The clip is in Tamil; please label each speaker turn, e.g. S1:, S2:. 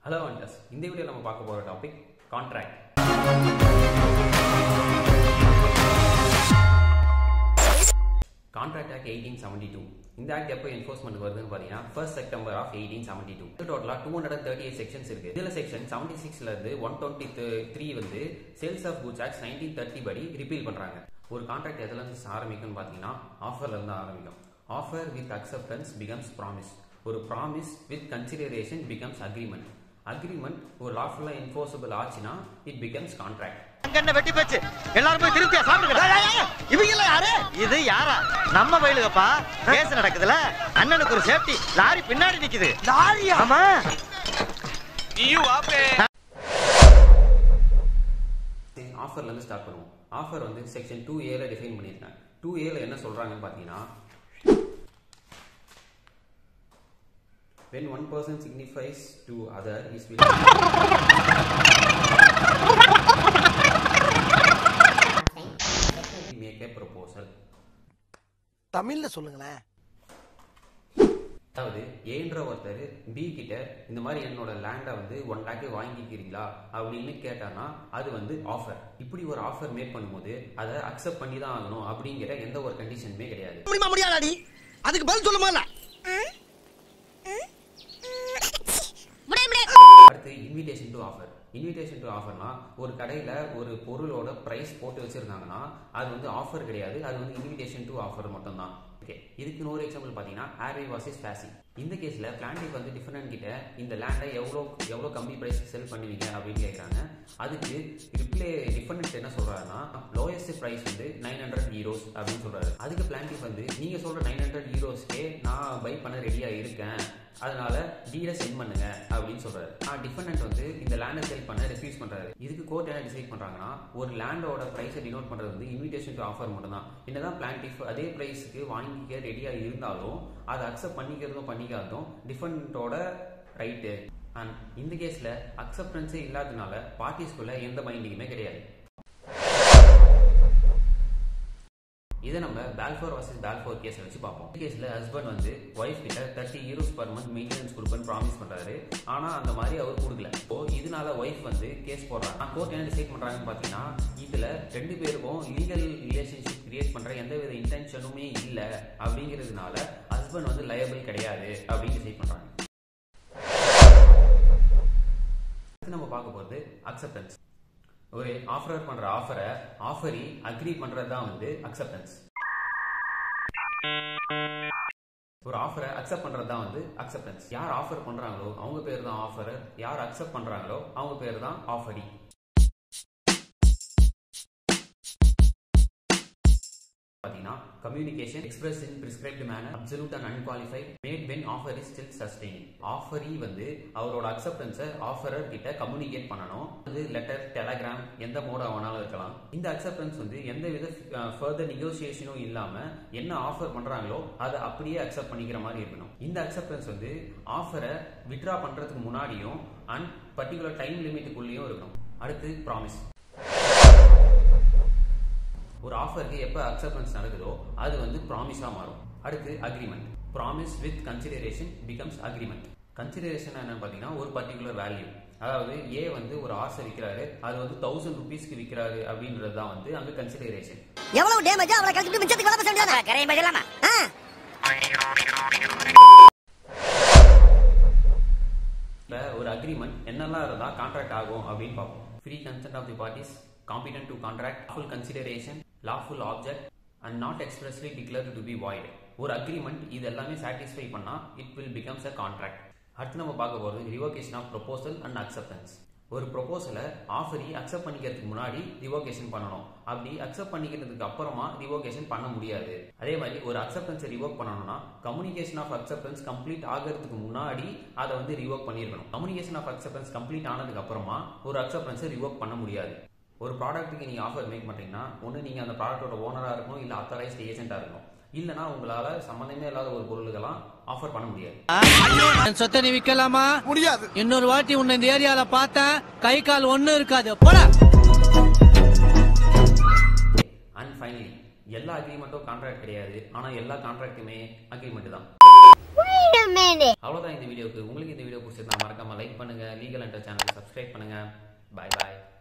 S1: ஹலோ வண்டர்ஸ் இந்த வீடியோ நம்ம பார்க்க போகிற topic contract contract act eighteen seventy two இந்த ஆக்ட் எப்போ என்ஃபோர்ஸ்மெண்ட் வருதுன்னு பார்த்தீங்கன்னா first September of eighteen seventy two டோட்டலாக two hundred thirty eight sections இருக்கு இதில் செக்ஷன் செவன்டி சிக்ஸ்ல இருந்து ஒன் டுவெண்ட்டி த்ரீ வந்து sales of goods act nineteen thirty படி ரிப்பீல் பண்ணுறாங்க ஒரு கான்ட்ராக்ட் எதுல இருந்து ஆரம்பிக்கும்னு பார்த்தீங்கன்னா ஆஃபர்ல இருந்து ஆரம்பிக்கும் offer with acceptance becomes promise ஒரு promise with consideration becomes agreement agreement ஒரு லாஃபுல்லாக என்ஃபோர்ஸபிள் ஆச்சுன்னா இட் பிகம்ஸ் கான்ட்ராக்ட்
S2: அங்க வெட்டி போச்சு எல்லாரும் போய் திருப்தியா சாப்பிடுங்க இவங்க எல்லாம் யாரு இது யாரா நம்ம வயலுகப்பா கேஸ் நடக்குதுல அண்ணனுக்கு ஒரு சேஃப்டி லாரி பின்னாடி நிக்குது லாரியா ஆமா
S1: ஆஃபர்ல இருந்து ஸ்டார்ட் பண்ணுவோம் ஆஃபர் வந்து செக்ஷன் டூ ஏல டிஃபைன் பண்ணியிருக்காங்க டூ ஏல என்ன சொல்றாங்கன்னு பார்த்தீங்கன்னா when one person signifies to other is will make a proposal
S3: தமிழ்ல சொல்லுங்களேன்
S1: அதாவது ஏன்ற ஒருத்தர் பி கிட்ட இந்த மாதிரி என்னோட லேண்டை வந்து ஒன் லேக்கு வாங்கிக்கிறீங்களா அப்படின்னு கேட்டானா அது வந்து ஆஃபர் இப்படி ஒரு ஆஃபர் மேக் பண்ணும்போது அதை அக்செப்ட் பண்ணி தான் ஆகணும் அப்படிங்கிற எந்த ஒரு கண்டிஷனுமே கிடையாது
S3: முடியுமா முடியாதாடி அதுக்கு பதில் சொல்லுமா இல்ல
S1: அடுத்து invitation to offer invitation to ஆஃபர்னா ஒரு கடையில் ஒரு பொருளோட ப்ரைஸ் போட்டு வச்சிருந்தாங்கன்னா அது வந்து ஆஃபர் கிடையாது அது வந்து இன்விடேஷன் டு ஆஃபர் மட்டும்தான் ஓகே இதுக்கு இன்னொரு எக்ஸாம்பிள் பார்த்தீங்கன்னா ஏர்வே வாசிஸ் ஃபேசி இந்த கேஸில் பிளான்டிக் வந்து டிஃபரெண்ட் கிட்ட இந்த லேண்டை எவ்வளோ எவ்வளோ கம்மி ப்ரைஸ் செல் பண்ணுவீங்க அப்படின்னு கேட்குறாங்க அதுக்கு ரிப்ளே டிஃபரெண்ட் என்ன சொல்றாருன்னா லோயஸ்ட் ப்ரைஸ் வந்து நைன் ஹண்ட்ரட் ஹீரோஸ் அப்படின்னு சொல்றாரு அதுக்கு பிளான்டிக் வந்து நீங்க சொல்ற நைன் ஹண்ட்ரட் ஹீரோஸ்க்கே நான் பை பண்ண ரெடியா இருக்கேன் அதனால டீலை சென்ட் பண்ணுங்க அப்படின்னு சொல்றாரு நான் டிஃபரெண்ட் வந்து இந்த லேண்டை செல் பண்ண ரெஃப்யூஸ் பண்றாரு இதுக்கு கோர்ட் என்ன டிசைட் பண்றாங்கன்னா ஒரு லேண்டோட பிரைஸை டினோட் பண்றது வந்து இன்விடேஷன் டு ஆஃபர் மட்டும் தான் என்னதான் பிளான்டிஃப் அதே பிரைஸ்க்கு வாங்கிக்க ரெடியா இருந்தாலும் அதை அக்செப்ட் பண்ணிக்கிறதும் பண்ணிக்காததும் டிஃபரெண்டோட ரைட்டு அண்ட் இந்த கேஸ்ல அக்செப்டன்ஸே இல்லாததுனால பார்ட்டிஸ்குள்ள எந்த மைண்டிங்குமே கிடையாது இதை நம்ம பேல்ஃபோர் வர்சஸ் பேல்ஃபோர் கேஸை வச்சு பார்ப்போம் இந்த கேஸ்ல ஹஸ்பண்ட் வந்து ஒய்ஃப் கிட்ட thirty euros per month maintenance கொடுப்பேன்னு ப்ராமிஸ் பண்றாரு ஆனா அந்த மாதிரி அவர் கொடுக்கல இப்போ இதனால ஒய்ஃப் வந்து கேஸ் போடுறாங்க கோர்ட் என்ன டிசைட் பண்றாங்கன்னு பாத்தீங்கன்னா இதுல ரெண்டு பேருக்கும் லீகல் ரிலேஷன்ஷிப் கிரியேட் பண்ற எந்த வித இன்டென்ஷனுமே இல்ல அப்படிங்கிறதுனால ஹஸ்பண்ட் வந்து லயபிள் கிடையாது அப்படின்னு டிசைட் பண்றாங்க அடுத்து நம்ம பார்க்க போறது அக்செப்டன்ஸ் ஒரு ஆஃபரர் பண்ற ஆஃபரை ஆஃபரி அக்ரி பண்றது தான் வந்து அக்செப்டன்ஸ் ஒரு ஆஃபரை அக்செப்ட் பண்றது தான் வந்து அக்செப்டன்ஸ் யார் ஆஃபர் பண்றாங்களோ அவங்க பேர் தான் ஆஃபரர் யார் அக்செப்ட் பண்றாங்களோ அவங்க பேர் தான் ஆஃபரி பாத்தீங்கன்னா communication express in prescribed manner absolute and unqualified made when offer is still sustain offeree வந்து அவரோட அக்செப்டன்ஸை ஆஃபரர் கிட்ட கம்யூனிகேட் பண்ணணும் அது லெட்டர் டெலகிராம் எந்த மோட வேணாலும் இருக்கலாம் இந்த அக்செப்டன்ஸ் வந்து எந்த வித ஃபர்தர் நெகோசியேஷனும் இல்லாம என்ன ஆஃபர் பண்றாங்களோ அதை அப்படியே அக்செப்ட் பண்ணிக்கிற மாதிரி இருக்கணும் இந்த அக்செப்டன்ஸ் வந்து ஆஃபரை வித்ரா பண்றதுக்கு முன்னாடியும் அண்ட் பர்டிகுலர் டைம் லிமிட்டுக்குள்ளேயும் இருக்கணும் அடுத்து ப்ராமிஸ் ஒரு ஆஃபருக்கு எப்போ அக்செப்டன்ஸ் நடக்குதோ அது வந்து ப்ராமிஸாக மாறும் அடுத்து agreement promise with consideration becomes agreement consideration என்னன்னு பார்த்தீங்கன்னா ஒரு பர்டிகுலர் வேல்யூ அதாவது ஏ வந்து ஒரு ஆசை விற்கிறாரு அது வந்து தௌசண்ட் ருபீஸ்க்கு விற்கிறாரு அப்படின்றது தான் வந்து அங்கே கன்சிடரேஷன்
S4: எவ்வளவு டேமேஜ் அவளை கழிச்சுட்டு மிச்சத்துக்கு வேலை பேச வேண்டியதானே கரையை பேசலாமா
S1: இப்போ ஒரு அக்ரிமெண்ட் என்னெல்லாம் இருந்தால் கான்ட்ராக்ட் ஆகும் அப்படின்னு பார்ப்போம் free consent of the parties competent to contract full consideration lawful object and not expressly declare to be void ஒரு அக்ரிமெண்ட் இது எல்லாமே சாட்டிஸ்ஃபை பண்ணா it will becomes a contract அடுத்து நம்ம பார்க்க போகிறது revocation of proposal and acceptance ஒரு ப்ரொபோசலை ஆஃபரி அக்செப்ட் பண்ணிக்கிறதுக்கு முன்னாடி ரிவோகேஷன் பண்ணணும் அப்படி அக்செப்ட் பண்ணிக்கிறதுக்கு அப்புறமா ரிவோகேஷன் பண்ண முடியாது அதே மாதிரி ஒரு அக்செப்டன்ஸை ரிவோக் பண்ணணும்னா கம்யூனிகேஷன் ஆஃப் அக்செப்டன்ஸ் கம்ப்ளீட் ஆகிறதுக்கு முன்னாடி அதை வந்து ரிவோக் பண்ணியிருக்கணும் கம்யூனிகேஷன் ஆஃப் அக்செப்டன்ஸ் கம்ப்ளீட் ஆனதுக்கு அப்புறமா ஒரு அக்செப்டன்ஸை ரிவோக் பண்ண முடியாது ஒரு ப்ராடக்ட்டுக்கு நீங்கள் ஆஃபர் மேக் பண்ணுறீங்கன்னா ஒன்று நீங்கள் அந்த ப்ராடக்ட்டோட ஓனராக இருக்கணும் இல்லை அத்தாரைஸ்ட் ஏஜென்ட்டாக இருக்கணும் இல்லைனா உங்களால் சம்மந்தமே இல்லாத ஒரு பொருளுக்கெல்லாம் ஆஃபர் பண்ண முடியாது
S5: என் சொத்தை நீ விக்கலாமா
S3: முடியாது
S5: இன்னொரு வாட்டி உன்னை இந்த ஏரியால பார்த்தேன் கை கால் ஒண்ணும் இருக்காது போடா
S1: அண்ட் ஃபைனலி எல்லா அக்ரிமெண்ட்டும் கான்ட்ராக்ட் கிடையாது ஆனால் எல்லா கான்ட்ராக்ட்டுமே அக்ரிமெண்ட் தான்
S6: Wait a minute.
S1: அவ்வளோதான் இந்த வீடியோக்கு உங்களுக்கு இந்த வீடியோ பிடிச்சிருந்தா மறக்காம லைக் பண்ணுங்க லீகல் என்டர் சேனல் சப்ஸ்கிரைப் பண்ணுங்க பாய் பாய்